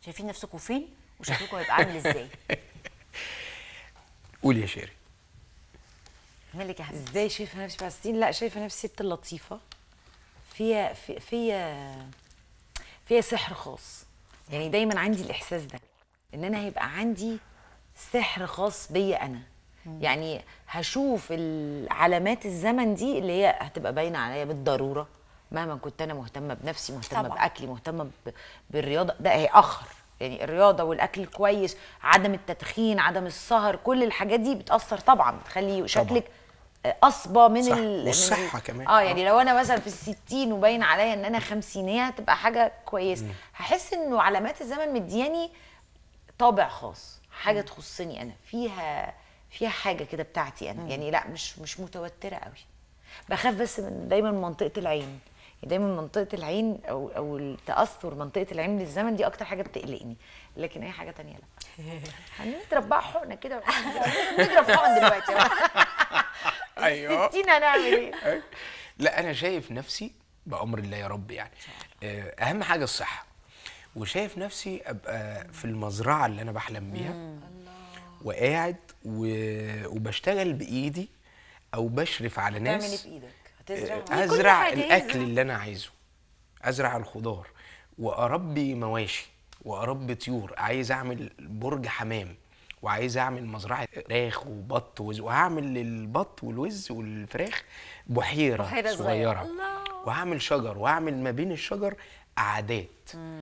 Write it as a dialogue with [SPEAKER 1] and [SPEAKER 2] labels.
[SPEAKER 1] شايفين نفسكم فين وشكلكم هيبقى عامل ازاي
[SPEAKER 2] قول يا شيري
[SPEAKER 1] مالك يا حبيبتي
[SPEAKER 3] ازاي شايفه نفسي بعد سنين لا شايفه نفسي ست لطيفه فيها في- فيها فيها سحر خاص يعني دايما عندي الاحساس ده ان انا هيبقى عندي سحر خاص بيا انا يعني هشوف العلامات الزمن دي اللي هي هتبقى باينه عليا بالضروره مهما كنت انا مهتمه بنفسي مهتمه
[SPEAKER 1] طبعاً.
[SPEAKER 3] باكلي مهتمه ب- بالرياضه ده هيأخر يعني الرياضه والاكل الكويس عدم التدخين عدم السهر كل الحاجات دي بتأثر طبعا بتخلي شكلك اصبى من
[SPEAKER 2] صح،
[SPEAKER 3] ال من
[SPEAKER 2] والصحة
[SPEAKER 3] ال-
[SPEAKER 2] كمان.
[SPEAKER 3] اه يعني لو انا مثلا في الستين وباين عليا ان انا خمسينيه هتبقى حاجه كويسه هحس انه علامات الزمن مدياني طابع خاص حاجه تخصني انا فيها فيها حاجه كده بتاعتي انا يعني لا مش مش متوتره قوي بخاف بس من دايما من منطقه العين يعني دايما منطقه العين او او التاثر منطقه العين بالزمن دي اكتر حاجه بتقلقني لكن اي حاجه تانية لا هنضرب بقى حقنه كده نضرب حقن دلوقتي
[SPEAKER 2] ايوه
[SPEAKER 3] 60 هنعمل ايه
[SPEAKER 2] لا انا شايف نفسي بامر الله يا رب يعني آه، اهم حاجه الصحه وشايف نفسي ابقى في المزرعه اللي انا بحلم بيها وقاعد و... وبشتغل بايدي او بشرف على
[SPEAKER 3] تعمل ايه
[SPEAKER 2] ناس
[SPEAKER 3] بايدك هتزرع
[SPEAKER 2] آه،
[SPEAKER 1] كل
[SPEAKER 2] ازرع
[SPEAKER 1] حاجة
[SPEAKER 2] الاكل
[SPEAKER 1] يزرع.
[SPEAKER 2] اللي انا عايزه ازرع الخضار واربي مواشي واربي طيور عايز اعمل برج حمام وعايز اعمل مزرعه فراخ وبط وز وهعمل للبط والوز والفراخ بحيره,
[SPEAKER 1] بحيرة صغيرة.
[SPEAKER 2] صغيره
[SPEAKER 1] الله.
[SPEAKER 2] وهعمل شجر وهعمل ما بين الشجر قعدات